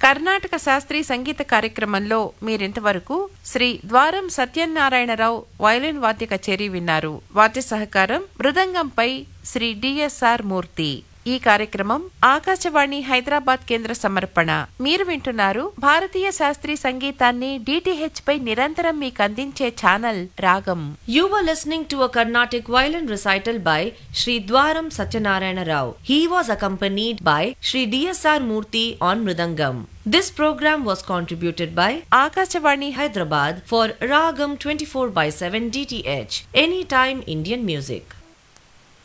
కర్ణాటక శాస్త్రీయ సంగీత కార్యక్రమంలో మీరింతవరకు శ్రీ ద్వారం సత్యనారాయణరావు వయలిన్ వాద్య కచేరీ విన్నారు వాద్య సహకారం మృదంగంపై శ్రీ డిఎస్ఆర్ మూర్తి ఈ కార్యక్రమం ఆకాశవాణి హైదరాబాద్ కేంద్ర సమర్పణ మీరు వింటున్నారు భారతీయ శాస్త్రీయ సంగీతాన్ని డిటిహెచ్ పై నిరంతరం మీకు అందించే ఛానల్ రాగం You were listening to a Carnatic violin recital by Sri Dwaram Satyanarayana Rao. He was accompanied by Sri DSR Murthy on Mridangam. This program was contributed by Akashvani Hyderabad for Ragam 24 by 7 DTH, Anytime Indian Music.